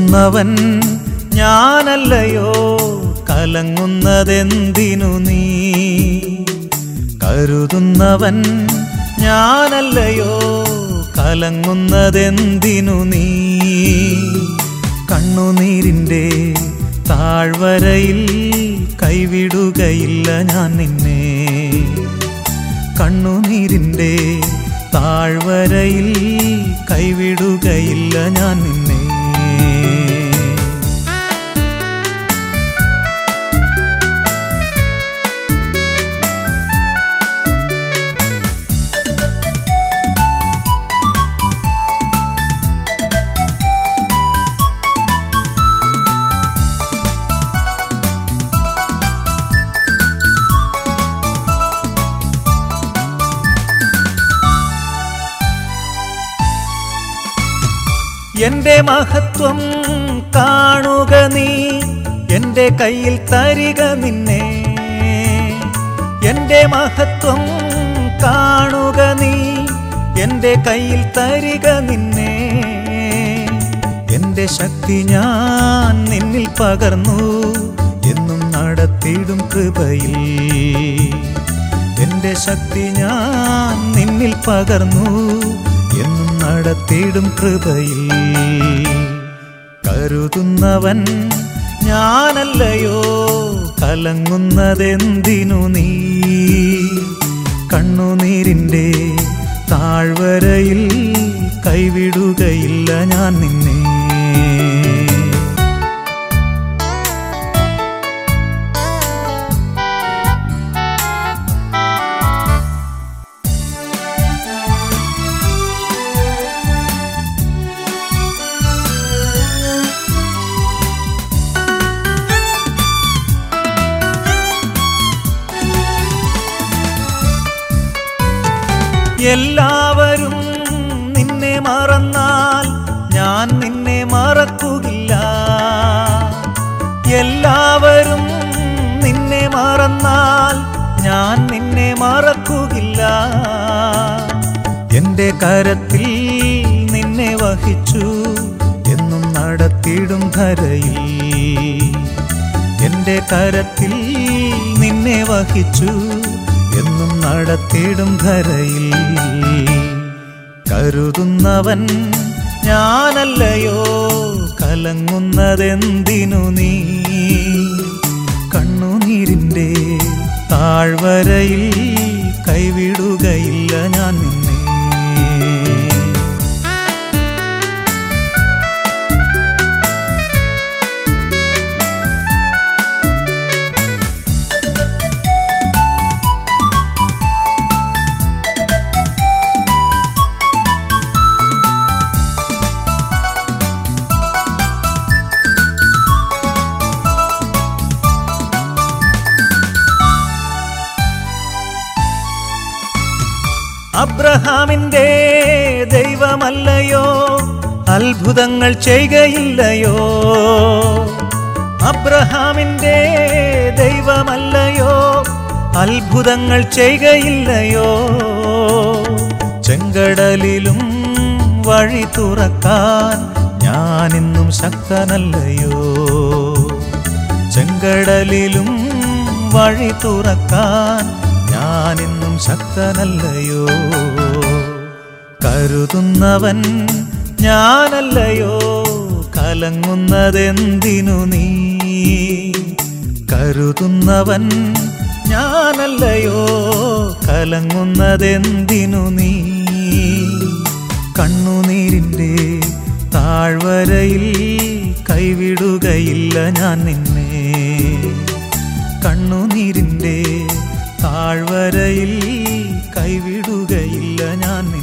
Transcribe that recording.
കരുതുന്നവൻ ഞാനല്ലയോ കലങ്ങുന്നതെന്തിനു നീ കരുതുന്നവൻ ഞാനല്ലയോ കലങ്ങുന്നതെന്തിനു നീ കണ്ണുനീരിൻ്റെ താഴ്വരയിൽ കൈവിടുകയില്ല ഞാൻ നിന്നെ കണ്ണുനീരിൻ്റെ താഴ്വരയിൽ കൈവിടുകയില്ല ഞാൻ നിന്നെ എന്റെ മഹത്വം കാണുക നീ എന്റെ കയ്യിൽ തരിക നിന്നെ എന്റെ മഹത്വം കാണുക നീ എന്റെ കയ്യിൽ തരിക നിന്നെ എന്റെ ശക്തി ഞാൻ നിന്നിൽ പകർന്നു എന്നും നടത്തിയിടും കൃപയിൽ എന്റെ ശക്തി ഞാൻ നിന്നിൽ പകർന്നു എന്നും നടത്തിയിടും കൃപയിൽ കരുതുന്നവൻ ഞാനല്ലയോ കലങ്ങുന്നതെന്തിനു നീ കണ്ണുനീരിൻ്റെ താഴ്വരയിൽ കൈവിടുകയില്ല ഞാൻ നിന്നെ എല്ലാവരും നിന്നെ മറന്നാൽ ഞാൻ നിന്നെ മറക്കുകില്ല എല്ലാവരും നിന്നെ മറന്നാൽ ഞാൻ നിന്നെ മറക്കുകില്ല എന്റെ കരത്തിൽ നിന്നെ വഹിച്ചു എന്നും നടത്തിയിടും ധരയിൽ എന്റെ കരത്തിൽ നിന്നെ വഹിച്ചു എന്നും നടത്തിയിടും ധരയിൽ കരുതുന്നവൻ ഞാനല്ലയോ കലങ്ങുന്നതെന്തിനു നീ കണ്ണുനീരിൻ്റെ താഴ്വരയിൽ കൈവിടുകയില്ല ഞാൻ നിന്നെ അബ്രഹാമിന്റെ ദൈവമല്ലയോ അത്ഭുതങ്ങൾ ചെയ്യുകയില്ലയോ അബ്രഹാമിന്റെ ദൈവമല്ലയോ അത്ഭുതങ്ങൾ ചെയ്യുകയില്ലയോ ചെങ്കടലിലും വഴി തുറക്കാൻ ഞാനിന്നും ശക്തനല്ലയോ ചെങ്കടലിലും വഴി തുറക്കാൻ ഞാനിന്നും ശക്തനല്ലയോ കരുതുന്നവൻ ഞാനല്ലയോ കലങ്ങുന്നതെന്തിനു നീ കരുതുന്നവൻ ഞാനല്ലയോ കലങ്ങുന്നതെന്തിനു നീ കണ്ണുനീരിൻ്റെ താഴ്വരയിൽ കൈവിടുകയില്ല ഞാൻ നിന്നെ കണ്ണുനീരിൻ്റെ താഴ്വരയിൽ കൈവിടുകയില്ല ഞാൻ നിന്നെ